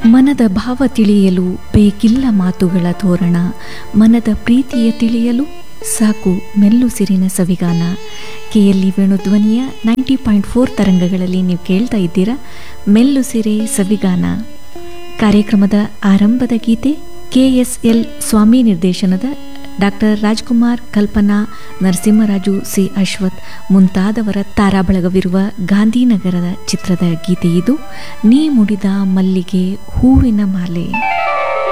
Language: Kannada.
ಮನದ ಭಾವ ತಿಳಿಯಲು ಬೇಕಿಲ್ಲ ಮಾತುಗಳ ತೋರಣ ಮನದ ಪ್ರೀತಿಯ ತಿಳಿಯಲು ಸಾಕು ಮೆಲ್ಲುಸಿರಿನ ಸವಿಗಾನ ಕೆ ಎಲ್ ಇ ವೇಣುಧ್ವನಿಯ ನೈಂಟಿ ಪಾಯಿಂಟ್ ಫೋರ್ ತರಂಗಗಳಲ್ಲಿ ನೀವು ಕೇಳ್ತಾ ಇದ್ದೀರಾ ಮೆಲ್ಲುಸಿರೆ ಸವಿಗಾನ ಕಾರ್ಯಕ್ರಮದ ಆರಂಭದ ಗೀತೆ ಕೆ ಎಸ್ ಎಲ್ ಸ್ವಾಮಿ ನಿರ್ದೇಶನದ ಡಾಕ್ಟರ್ ರಾಜ್ಕುಮಾರ್ ಕಲ್ಪನಾ ನರಸಿಂಹರಾಜು ಸಿ ಅಶ್ವಥ್ ಮುಂತಾದವರ ತಾರಾಬಳಗವಿರುವ ಗಾಂಧಿನಗರದ ಚಿತ್ರದ ಗೀತೆ ಇದು ನೀ ಮುಡಿದ ಮಲ್ಲಿಗೆ ಹೂವಿನ ಮಾಲೆ